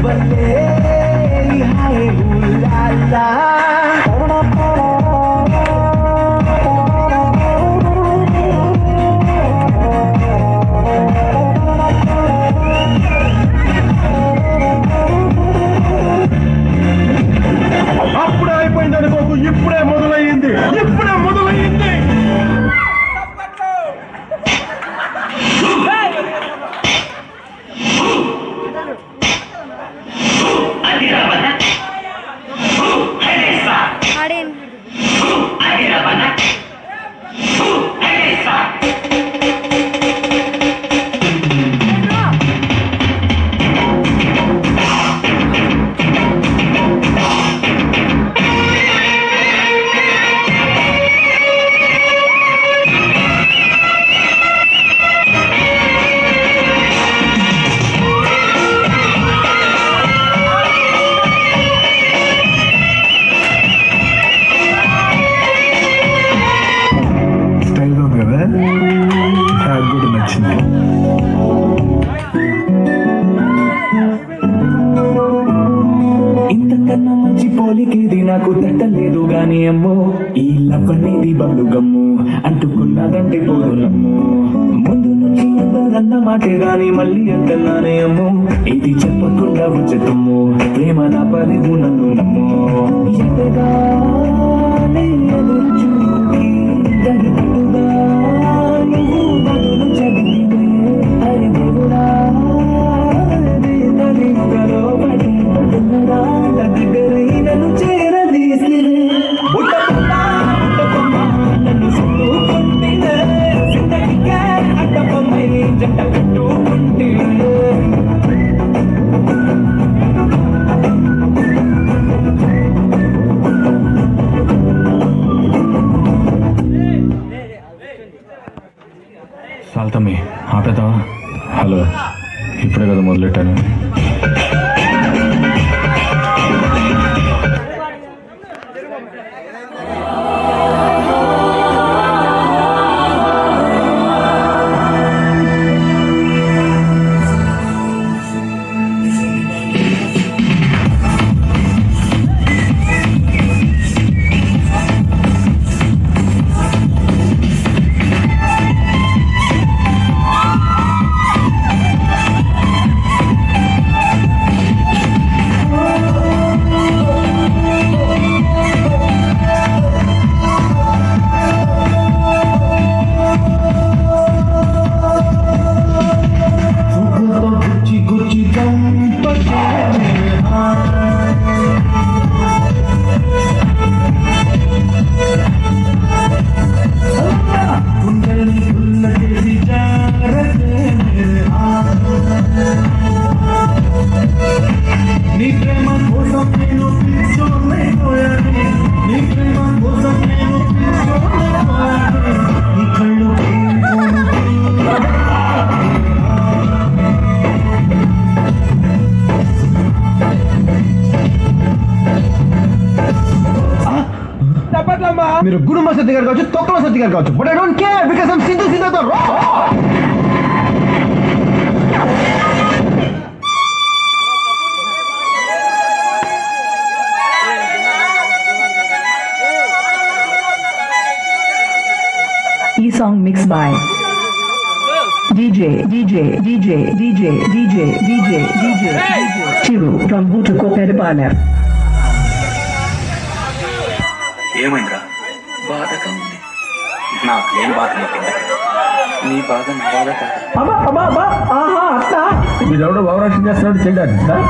వల్లే హాయ్ ఊలాలా అప్పుడే అయిపోయింది అనుకోకు ఇప్పుడే మొదలయ్యింది ఇప్పుడే మొదలయ్యింది ఆడేన్ స్టైల్గా ఉంది కదా నాకు కూడా నచ్చింది ఇంతకన్నా మంచి పోలికేది నాకు తట్టలేదు గాని అమ్మో ఈ లవ్ అనేది బబ్లు గమ్ము అంటుకున్నదంటే పోదు నమ్ము ముందు నుంచి అందరన్న మాటే గాని మళ్ళీ అంటున్నానే అమ్మో ఇది చెప్పకుండా వచ్చటము ప్రేమ నా పలివు నన్ను నమ్ము ఎదగానే ఎదురు చూపి దరిద్రుడా నువ్వు బదులు చదివినే అరే దేవుడా దరిద్రలో పడి ఉన్నదా దగ్గరై నన్ను చేరదీసిరే బుట్టకొమ్మ బుట్టకొమ్మ నన్ను చుట్టుకుంటినే జిందగీకే అడ్డకొమ్మై జంట కట్టుకుంటినే సాల్తమ్మి ఆపేద్దామా హలో ఇప్పుడే కదా మొదలెట్టాను గుచ్చి గుచ్చి గుండెల్ని గుల్ల చేసి జారతే నీ ప్రేమ కోసం నేను పిచ్చోనైపోయాను నీ ప్రేమ కోసం నేను పిచ్చోనైపోయాను నీ కళ్ళు మీరు గురుమ సత్తి గారు కావచ్చు తొక్కల సత్తి గారు కావచ్చు but I don't care because I'm Sindhu సింధుతో E song mixed by DJ DJ DJ DJ DJ DJ DJ DJ Chiru from Butuko Peripana. ఏమైందిరా బాధగా ఉంది నాకు లేని బాధ నీకెందుకు నీ బాధ నా బాధ కాదు వీడెవడో భావరాశం చేస్తున్నాడు చెయ్యాలి సార్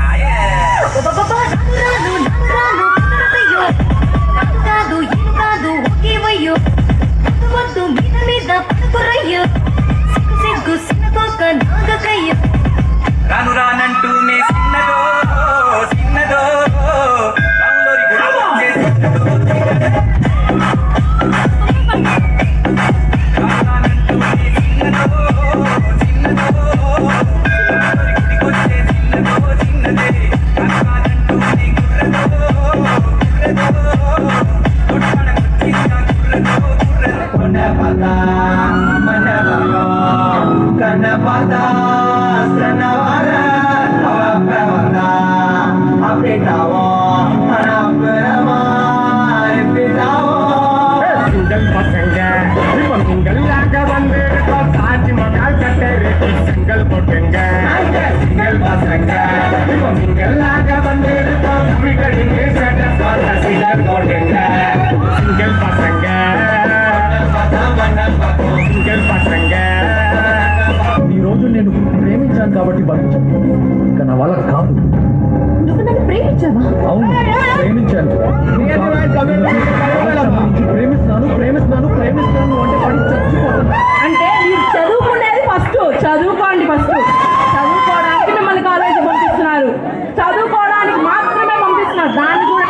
రాను రాను కనరదయ్యో కాదు ఏం కాదు ఒకేవయ్యో వద్దు వద్దు మీద మీద పడుకురయ్యో సిగ్గు సిగ్గు సిన్నతోక నాగకయ్యో రాను రానంటూనే చిన్నదో చిన్నదో రాములోరి గుడి వచ్చే చిన్నదో, రాను రానంటూనే చిన్నదో చిన్నదో రాములోరి గుడికొచ్చే చిన్నదో చిన్నదో కాబట్టి భరించాను ఇక నా వల్ల కాదు నువ్వు నన్ను ప్రేమించావా అవును ప్రేమించాను ప్రేమిస్తాను ప్రేమిస్తాను ప్రేమిస్తాను అంటే వాడు చచ్చిపోతాను అంటే మీరు చదువుకునేది ఫస్ట్ చదువుకోండి ఫస్ట్ చదువుకోవడానికి మిమ్మల్ని కాలేజీ పంపిస్తున్నారు చదువుకోవడానికి మాత్రమే పంపిస్తున్నారు దాన్ని కూడా